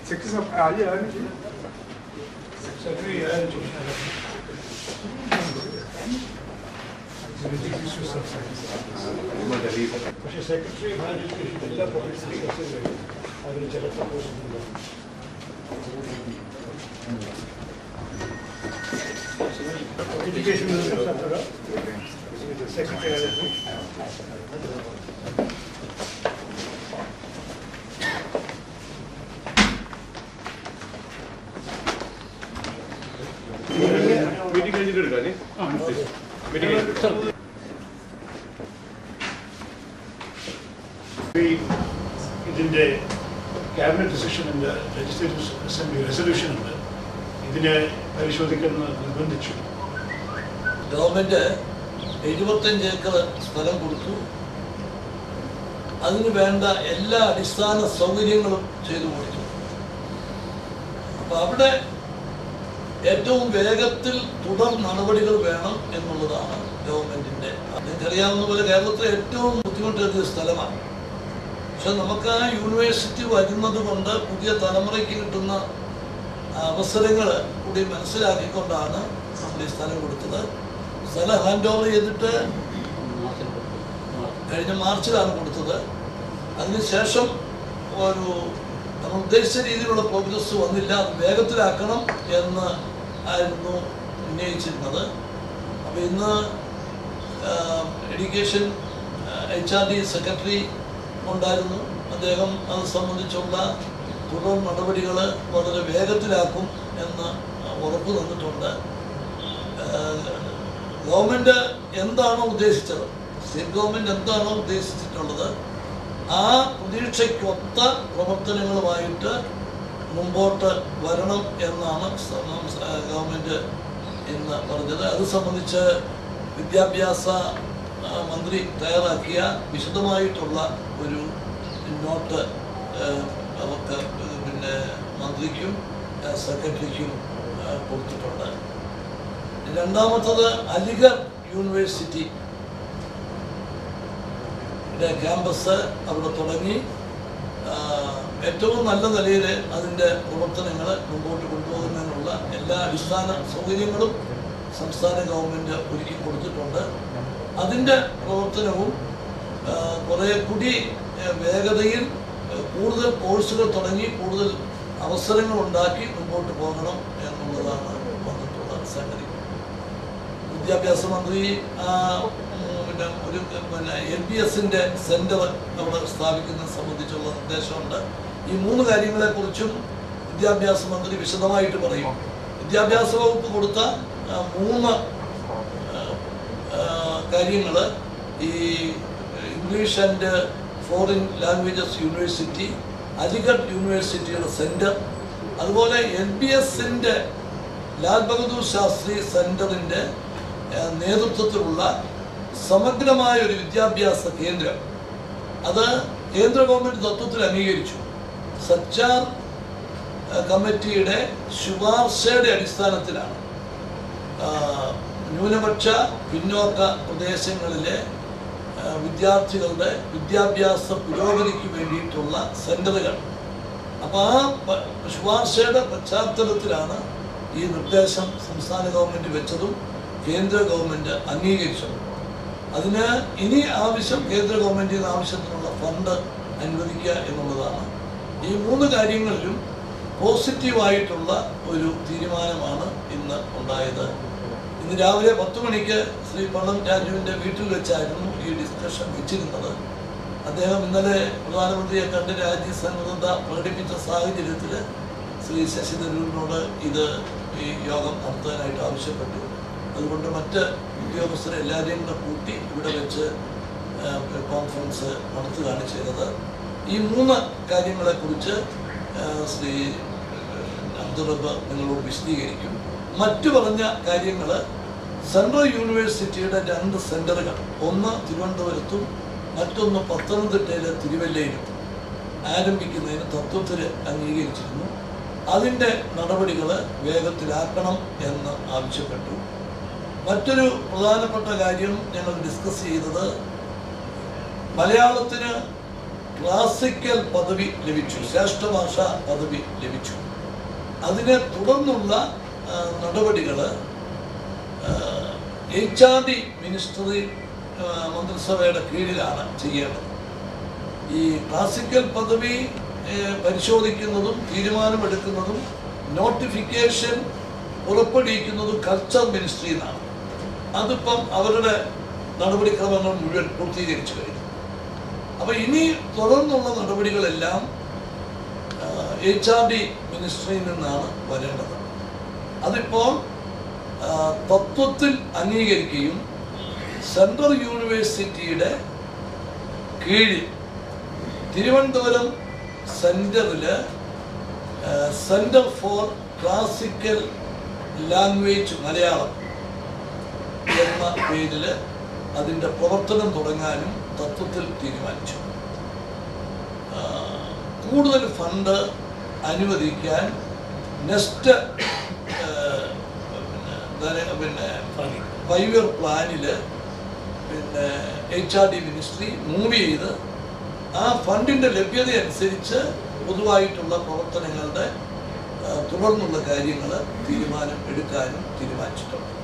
8 صفحة عليه يعني secretary ഏതായാലും ചോദിച്ചാൽ പക്ഷേ സെക്രട്ടറി ഓഫ് ഹയർ എഡ്യൂക്കേഷൻ എല്ലാ പൊളിറ്റിക്സ് കഴിയും അതിന് ചില സപ്പോർട്ടുണ്ട് എഡ്യൂക്കേഷൻ മിനിസ്റ്റർ സെക്രട്ടറി ആയിരുന്നു മീറ്റിംഗ് കഴിഞ്ഞിട്ട് എടുക്കാനേ മീറ്റിംഗ് കഴിഞ്ഞിട്ട് ഈ ഇതിൻ്റെ ക്യാബിനറ്റ് ഡിസിഷൻ ഉണ്ട് ലെജിസ്ലേറ്റീവ് അസംബ്ലി റെസൊല്യൂഷൻ ഉണ്ട് ഇതിനെ പരിശോധിക്കുന്നത് നിർബന്ധിച്ചു ഗവൺമെന്റ് എഴുപത്തഞ്ച് ഏക്കർ സ്ഥലം കൊടുത്തു അതിന് വേണ്ട എല്ലാ അടിസ്ഥാന സൗകര്യങ്ങളും ചെയ്തു കൊടുത്തു അപ്പൊ അവിടെ ഏറ്റവും വേഗത്തിൽ തുടർ നടപടികൾ വേണം എന്നുള്ളതാണ് ഗവൺമെന്റിന്റെ നിങ്ങൾക്കറിയാവുന്ന പോലെ കേരളത്തിലെ ഏറ്റവും ബുദ്ധിമുട്ടേറിയ സ്ഥലമാണ് പക്ഷെ നമുക്ക് ആ യൂണിവേഴ്സിറ്റി വരുന്നത് കൊണ്ട് പുതിയ തലമുറയ്ക്ക് കിട്ടുന്ന അവസരങ്ങൾ കൂടി മനസ്സിലാക്കിക്കൊണ്ടാണ് നമ്മൾ ഈ സ്ഥലം കൊടുത്തത് സ്ഥലം ഹാൻഡ് ഓവർ ചെയ്തിട്ട് കഴിഞ്ഞ മാർച്ചിലാണ് കൊടുത്തത് അതിനുശേഷം ഒരു നമ്മൾ ഉദ്ദേശിച്ച രീതിയിലുള്ള പ്രോഗ്രസ് വന്നില്ല അത് വേഗത്തിലാക്കണം എന്ന് ആയിരുന്നു ഉന്നയിച്ചിരുന്നത് അപ്പോൾ ഇന്ന് education H R D secretary ഉണ്ടായിരുന്നു അദ്ദേഹം അത് സംബന്ധിച്ചുള്ള തുടർ നടപടികൾ വളരെ വേഗത്തിലാക്കും എന്ന് ഉറപ്പ് തന്നിട്ടുണ്ട് ഗവൺമെൻറ് എന്താണോ ഉദ്ദേശിച്ചത് സ്റ്റേറ്റ് ഗവൺമെൻറ് എന്താണോ ഉദ്ദേശിച്ചിട്ടുള്ളത് ആ പ്രതീക്ഷയ്ക്കൊത്ത പ്രവർത്തനങ്ങളുമായിട്ട് മുമ്പോട്ട് വരണം എന്നാണ് ഗവൺമെൻറ് ഇന്ന് പറഞ്ഞത് അത് സംബന്ധിച്ച് വിദ്യാഭ്യാസ ആ, മന്ത്രി തയ്യാറാക്കിയ വിശദമായിട്ടുള്ള ഒരു നോട്ട് ആ, അവർക്ക് പിന്നെ മന്ത്രിക്കും ആ, സെക്രട്ടറിക്കും ആ, കൊടുത്തിട്ടുണ്ട് രണ്ടാമത്തത് അലിഗർ യൂണിവേഴ്സിറ്റി യുടെ ക്യാമ്പസ് അവിടെ തുടങ്ങി ആ, ഏറ്റവും നല്ല നിലയിൽ അതിൻ്റെ പ്രവർത്തനങ്ങൾ മുമ്പോട്ട് കൊണ്ടുപോകുന്നതിനുള്ള എല്ലാ അടിസ്ഥാന സൗകര്യങ്ങളും സംസ്ഥാന ഗവൺമെൻറ് ഒരുക്കി കൊടുത്തിട്ടുണ്ട് അതിൻ്റെ പ്രവർത്തനവും ആ, കുറേ കൂടി ആ, വേഗതയിൽ ആ, കൂടുതൽ കോഴ്സുകൾ തുടങ്ങി കൂടുതൽ അവസരങ്ങൾ ഉണ്ടാക്കി മുമ്പോട്ട് പോകണം എന്നുള്ളതാണ് വന്നിട്ടുള്ള സംഗതി വിദ്യാഭ്യാസ മന്ത്രി ആ, ഉം, പിന്നെ ഒരു പിന്നെ എൽ ബി എസിൻ്റെ സെൻറ്റർ അവിടെ സ്ഥാപിക്കുന്നത് സംബന്ധിച്ചുള്ള നിർദ്ദേശമുണ്ട് ഈ മൂന്ന് കാര്യങ്ങളെക്കുറിച്ചും വിദ്യാഭ്യാസ മന്ത്രി വിശദമായിട്ട് പറയും വിദ്യാഭ്യാസ വകുപ്പ് കൊടുത്ത ആ, മൂന്ന് കാര്യങ്ങൾ ഈ English and foreign languages university Aligarh യൂണിവേഴ്സിറ്റിയുടെ സെൻറ്റർ അതുപോലെ എൽ ബി എസിൻ്റെ ലാൽ ബഹദൂർ ശാസ്ത്രി സെൻറ്ററിൻ്റെ നേതൃത്വത്തിലുള്ള സമഗ്രമായ ഒരു വിദ്യാഭ്യാസ കേന്ദ്രം അത് കേന്ദ്ര ഗവൺമെൻറ് തത്വത്തിൽ അംഗീകരിച്ചു സച്ചാർ ഏഹ്, കമ്മിറ്റിയുടെ ശുപാർശയുടെ അടിസ്ഥാനത്തിലാണ് ആ, ന്യൂനപക്ഷ പിന്നോക്ക പ്രദേശങ്ങളിലെ ആ, വിദ്യാർത്ഥികളുടെ വിദ്യാഭ്യാസ പുരോഗതിക്ക് വേണ്ടിയിട്ടുള്ള സെൻ്ററുകൾ അപ്പോൾ ആ പ- ശുപാർശയുടെ പശ്ചാത്തലത്തിലാണ് ഈ നിർദ്ദേശം സംസ്ഥാന ഗവൺമെൻറ് വെച്ചതും കേന്ദ്ര ഗവൺമെൻറ് അംഗീകരിച്ചതും അതിന് ഇനി ആവശ്യം കേന്ദ്ര ഗവൺമെൻറ്റിൽ നിന്ന് ആവശ്യത്തിനുള്ള ഫണ്ട് അനുവദിക്കുക എന്നുള്ളതാണ് ഈ മൂന്ന് കാര്യങ്ങളിലും പോസിറ്റീവായിട്ടുള്ള ഒരു തീരുമാനമാണ് ഇന്ന് ഉണ്ടായത് ഇന്ന് രാവിലെ പത്ത് മണിക്ക് ശ്രീ പള്ളം രാജുവിൻ്റെ വീട്ടിൽ വെച്ചായിരുന്നു ഈ ഡിസ്കഷൻ വെച്ചിരുന്നത് അദ്ദേഹം ഇന്നലെ പ്രധാനമന്ത്രിയെ കണ്ട് രാജ്യസന്നദ്ധത പ്രകടിപ്പിച്ച സാഹചര്യത്തിൽ ശ്രീ ശശി തരൂരിനോട് ഇത് ഈ യോഗം നടത്താനായിട്ട് ആവശ്യപ്പെട്ടു അതുകൊണ്ട് മറ്റ് ഉദ്യോഗസ്ഥരെ എല്ലാവരെയും കൂടെ കൂട്ടി ഇവിടെ വെച്ച് ആ, കോൺഫറൻസ് നടത്തുകയാണ് ചെയ്തത് ഈ മൂന്ന് കാര്യങ്ങളെക്കുറിച്ച് ആ, ശ്രീ അബ്ദുറബ് നിങ്ങളോട് വിശദീകരിക്കും മറ്റു പറഞ്ഞ കാര്യങ്ങൾ സെൻട്രൽ യൂണിവേഴ്സിറ്റിയുടെ രണ്ട് സെൻറ്ററുകൾ ഒന്ന് തിരുവനന്തപുരത്തും മറ്റൊന്ന് പത്തനംതിട്ടയിലെ തിരുവല്ലയിലും ആരംഭിക്കുന്നതിന് തത്വത്തിൽ അംഗീകരിച്ചിരുന്നു അതിൻ്റെ നടപടികൾ വേഗത്തിലാക്കണം എന്ന് ആവശ്യപ്പെട്ടു മറ്റൊരു പ്രധാനപ്പെട്ട കാര്യം ഞങ്ങൾ ഡിസ്കസ് ചെയ്തത് മലയാളത്തിന് ക്ലാസിക്കൽ പദവി ലഭിച്ചു ശ്രേഷ്ഠ ഭാഷ പദവി ലഭിച്ചു അതിനെ തുടർന്നുള്ള നടപടികൾ എച്ച് ആർ ഡി മിനിസ്റ്ററി ആ, മന്ത്രിസഭയുടെ കീഴിലാണ് ചെയ്യേണ്ടത് ഈ ക്ലാസിക്കൽ പദവി ഏ, പരിശോധിക്കുന്നതും തീരുമാനമെടുക്കുന്നതും നോട്ടിഫിക്കേഷൻ പുറപ്പെടുവിക്കുന്നതും കൾച്ചർ മിനിസ്ട്രി എന്നാണ് അതിപ്പം അവരുടെ നടപടിക്രമങ്ങൾ മുഴുവൻ പൂർത്തീകരിച്ചു കഴിഞ്ഞു അപ്പോൾ ഇനി തുടർന്നുള്ള നടപടികളെല്ലാം എച്ച് ആർ ഡി മിനിസ്ട്രിയിൽ നിന്നാണ് വരേണ്ടത് അതിപ്പോൾ ആ, തത്വത്തിൽ അംഗീകരിക്കുകയും സെൻട്രൽ യൂണിവേഴ്സിറ്റിയുടെ കീഴിൽ തിരുവനന്തപുരം സെൻറ്ററിൽ centre for classical language Malayalam എന്ന പേരിൽ അതിൻ്റെ പ്രവർത്തനം തുടങ്ങാനും തത്വത്തിൽ തീരുമാനിച്ചു ആ, കൂടുതൽ ഫണ്ട് അനുവദിക്കാൻ നെക്സ്റ്റ് പിന്നെ പിന്നെ ഫൈവ് ഇയർ പ്ലാനിൽ പിന്നെ H R D ministry move ചെയ്ത് ആ ഫണ്ടിൻ്റെ ലഭ്യത അനുസരിച്ച് പൊതുവായിട്ടുള്ള പ്രവർത്തനങ്ങളുടെ ആ, തുടർന്നുള്ള കാര്യങ്ങൾ തീരുമാനം എടുക്കാനും തീരുമാനിച്ചിട്ടുണ്ട്